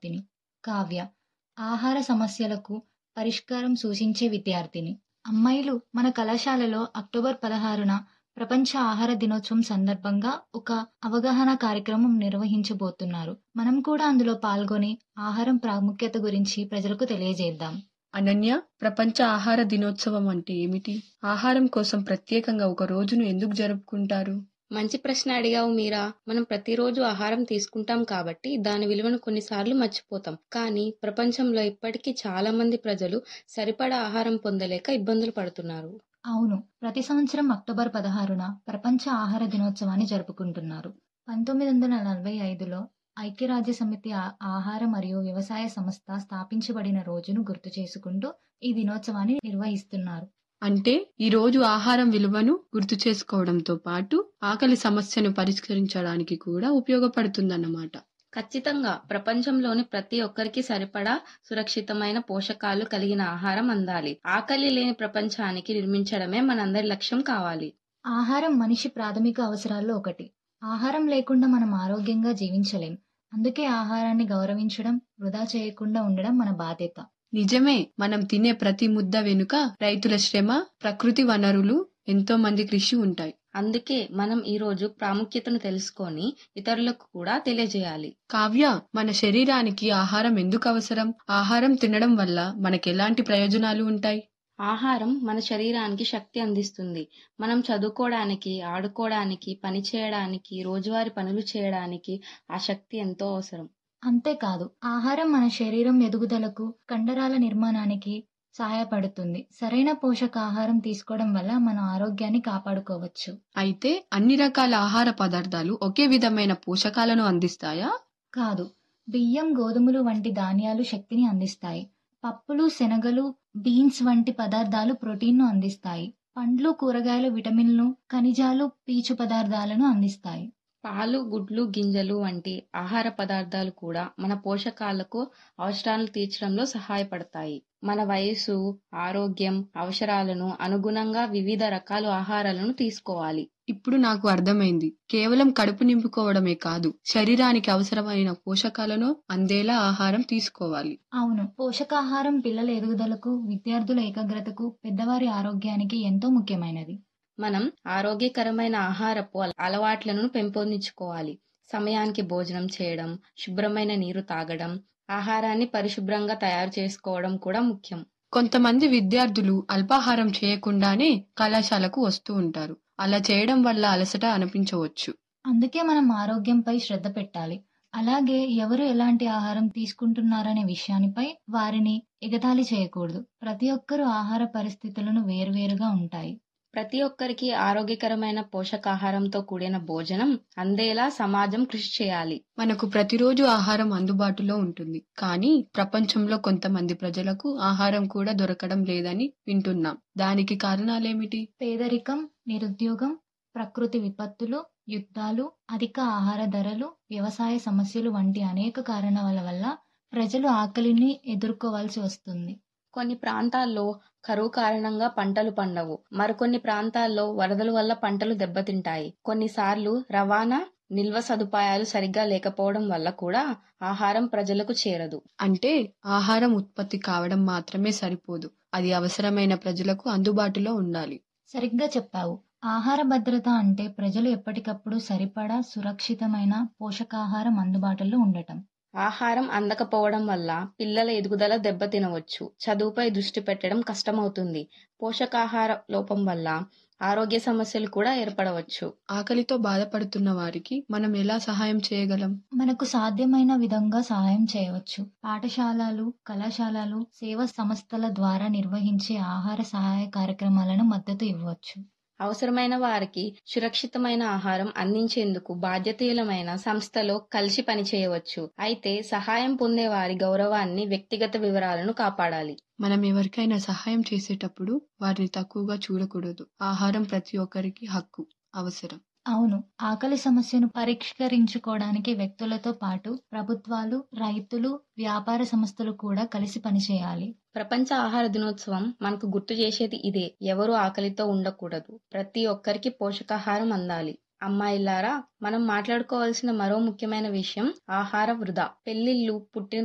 విద్యార్థిని. కావ్య ఆహార సమస్యలకు పరిష్కారం సూచించే విద్యార్థిని. అమ్మాయిలు మన కళాశాలలో అక్టోబర్ పదహారున ప్రపంచ ఆహార దినోత్సవం సందర్భంగా ఒక అవగాహన కార్యక్రమం నిర్వహించబోతున్నారు. మనం కూడా అందులో పాల్గొని ఆహారం ప్రాముఖ్యత గురించి ప్రజలకు తెలియజేద్దాం. అనన్య ప్రపంచ ఆహార దినోత్సవం అంటే ఏమిటి? ఆహారం కోసం ప్రత్యేకంగా ఒక రోజును ఎందుకు జరుపుకుంటారు? మంచి ప్రశ్న అడిగావు మీరా. మనం ప్రతిరోజు ఆహారం తీసుకుంటాం కాబట్టి దాని విలువను కొన్నిసార్లు మర్చిపోతాం. కానీ ప్రపంచంలో ఇప్పటికీ చాలా మంది ప్రజలు సరిపడా ఆహారం పొందలేక ఇబ్బందులు పడుతున్నారు. అవును. ప్రతి సంవత్సరం అక్టోబర్ పదహారున ప్రపంచ ఆహార దినోత్సవాన్ని జరుపుకుంటున్నారు. పంతొమ్మిది వందల నలభై ఐదులో ఐక్యరాజ్యసమితి ఆహార మరియు వ్యవసాయ సంస్థ స్థాపించబడిన రోజును గుర్తు చేసుకుంటూ ఈ దినోత్సవాన్ని నిర్వహిస్తున్నారు. అంటే ఈ రోజు ఆహారం విలువను గుర్తు చేసుకోవడంతో పాటు ఆకలి సమస్యను పరిష్కరించడానికి కూడా ఉపయోగపడుతుందన్నమాట. ఖచ్చితంగా ప్రపంచంలోని ప్రతి ఒక్కరికి సరిపడా సురక్షితమైన పోషకాలు కలిగిన ఆహారం అందాలి. ఆకలి లేని ప్రపంచానికి నిర్మించడమే మనందరి లక్ష్యం కావాలి. ఆహారం మనిషి ప్రాథమిక అవసరాల్లో ఒకటి. ఆహారం లేకుండా మనం ఆరోగ్యంగా జీవించలేం. అందుకే ఆహారాన్ని గౌరవించడం, వృధా చేయకుండా ఉండడం మన బాధ్యత. నిజమే. మనం తినే ప్రతి ముద్ద వెనుక రైతుల శ్రమ, ప్రకృతి వనరులు, ఎంతో మంది కృషి ఉంటాయి. అందుకే మనం ఈ రోజు ప్రాముఖ్యతను తెలుసుకొని ఇతరులకు కూడా తెలియజేయాలి. కావ్య మన శరీరానికి ఆహారం ఎందుకు అవసరం? ఆహారం తినడం వల్ల మనకెలాంటి ప్రయోజనాలు ఉంటాయి? ఆహారం మన శరీరానికి శక్తి అందిస్తుంది. మనం చదువుకోవడానికి, ఆడుకోవడానికి, పని చేయడానికి, రోజువారీ పనులు చేయడానికి ఆ శక్తి ఎంతో అవసరం. అంతేకాదు ఆహారం మన శరీరం ఎదుగుదలకు, కండరాల నిర్మాణానికి సహాయపడుతుంది. సరైన పోషకాహారం తీసుకోవడం వల్ల మన ఆరోగ్యాన్ని కాపాడుకోవచ్చు. అయితే అన్ని రకాల ఆహార పదార్థాలు ఒకే విధమైన పోషకాలను అందిస్తాయా? కాదు. బియ్యం, గోధుమలు వంటి ధాన్యాలు శక్తిని అందిస్తాయి. పప్పులు, శనగలు, బీన్స్ వంటి పదార్థాలు ప్రోటీన్ను అందిస్తాయి. పండ్లు, కూరగాయలు విటమిన్లు, ఖనిజాలు, పీచు పదార్థాలను అందిస్తాయి. పాలు, గుడ్లు, గింజలు వంటి ఆహార పదార్థాలు కూడా మన పోషకాలకు అవసరాలను తీర్చడంలో సహాయపడతాయి. మన వయసు, ఆరోగ్యం, అవసరాలను అనుగుణంగా వివిధ రకాల ఆహారాలను తీసుకోవాలి. ఇప్పుడు నాకు అర్థమైంది. కేవలం కడుపు నింపుకోవడమే కాదు, శరీరానికి అవసరమైన పోషకాలను అందేలా ఆహారం తీసుకోవాలి. అవును. పోషకాహారం పిల్లల ఎదుగుదలకు, విద్యార్థుల ఏకాగ్రతకు, పెద్దవారి ఆరోగ్యానికి ఎంతో ముఖ్యమైనది. మనం ఆరోగ్యకరమైన ఆహారపు అలవాట్లను పెంపొందించుకోవాలి. సమయానికి భోజనం చేయడం, శుభ్రమైన నీరు తాగడం, ఆహారాన్ని పరిశుభ్రంగా తయారు చేసుకోవడం కూడా ముఖ్యం. కొంతమంది విద్యార్థులు అల్పాహారం చేయకుండానే కళాశాలకు వస్తూ ఉంటారు. అలా చేయడం వల్ల అలసట అనిపించవచ్చు. అందుకే మనం ఆరోగ్యంపై శ్రద్ధ పెట్టాలి. అలాగే ఎవరు ఎలాంటి ఆహారం తీసుకుంటున్నారనే విషయానిపై వారిని ఎగతాళి చేయకూడదు. ప్రతి ఒక్కరూ ఆహార పరిస్థితులను వేర్వేరుగా ఉంటాయి. ప్రతి ఒక్కరికి ఆరోగ్యకరమైన పోషకాహారంతో కూడిన భోజనం అందేలా సమాజం కృషి చేయాలి. మనకు ప్రతిరోజు ఆహారం అందుబాటులో ఉంటుంది. కానీ ప్రపంచంలో కొంతమంది ప్రజలకు ఆహారం కూడా దొరకడం లేదని వింటున్నాం. దానికి కారణాలేమిటి? పేదరికం, నిరుద్యోగం, ప్రకృతి విపత్తులు, యుద్ధాలు, అధిక ఆహార ధరలు, వ్యవసాయ సమస్యలు వంటి అనేక కారణాల వల్ల ప్రజలు ఆకలిని ఎదుర్కోవాల్సి వస్తుంది. కొన్ని ప్రాంతాల్లో కరువు కారణంగా పంటలు పండవు. మరికొన్ని ప్రాంతాల్లో వరదల వల్ల పంటలు దెబ్బతింటాయి. కొన్నిసార్లు రవాణా, నిల్వ సదుపాయాలు సరిగ్గా లేకపోవడం వల్ల కూడా ఆహారం ప్రజలకు చేరదు. అంటే ఆహారం ఉత్పత్తి కావడం మాత్రమే సరిపోదు. అది అవసరమైన ప్రజలకు అందుబాటులో ఉండాలి. సరిగ్గా చెప్పావు. ఆహార భద్రత అంటే ప్రజలు ఎప్పటికప్పుడు సరిపడా, సురక్షితమైన పోషకాహారం అందుబాటులో ఉండటం. ఆహారం అందకపోవడం వల్ల పిల్లల ఎదుగుదల దెబ్బతినవచ్చు. చదువుపై దృష్టి పెట్టడం కష్టమవుతుంది. పోషకాహార లోపం వల్ల ఆరోగ్య సమస్యలు కూడా ఏర్పడవచ్చు. ఆకలితో బాధపడుతున్న వారికి మనం ఎలా సహాయం చేయగలం? మనకు సాధ్యమైన విధంగా సహాయం చేయవచ్చు. పాఠశాలలు, కళాశాలలు, సేవా సంస్థల ద్వారా నిర్వహించే ఆహార సహాయ కార్యక్రమాలను మద్దతు ఇవ్వవచ్చు. అవసరమైన వారికి సురక్షితమైన ఆహారం అందించేందుకు బాధ్యతయుతమైన సంస్థలో కలిసి పనిచేయవచ్చు. అయితే సహాయం పొందే వారి గౌరవాన్ని, వ్యక్తిగత వివరాలను కాపాడాలి. మనం ఎవరికైనా సహాయం చేసేటప్పుడు వారిని తక్కువగా చూడకూడదు. ఆహారం ప్రతి ఒక్కరికి హక్కు, అవసరం. అవును. ఆకలి సమస్యను పరిష్కరించుకోవడానికి వ్యక్తులతో పాటు ప్రభుత్వాలు, రైతులు, వ్యాపార సంస్థలు కూడా కలిసి పనిచేయాలి. ప్రపంచ ఆహార దినోత్సవం మనకు గుర్తు చేసేది ఇదే. ఎవరూ ఆకలితో ఉండకూడదు. ప్రతి ఒక్కరికి పోషకాహారం అందాలి. అమ్మాయిలారా మనం మాట్లాడుకోవాల్సిన మరో ముఖ్యమైన విషయం ఆహార వృధా. పెళ్లిళ్లు, పుట్టిన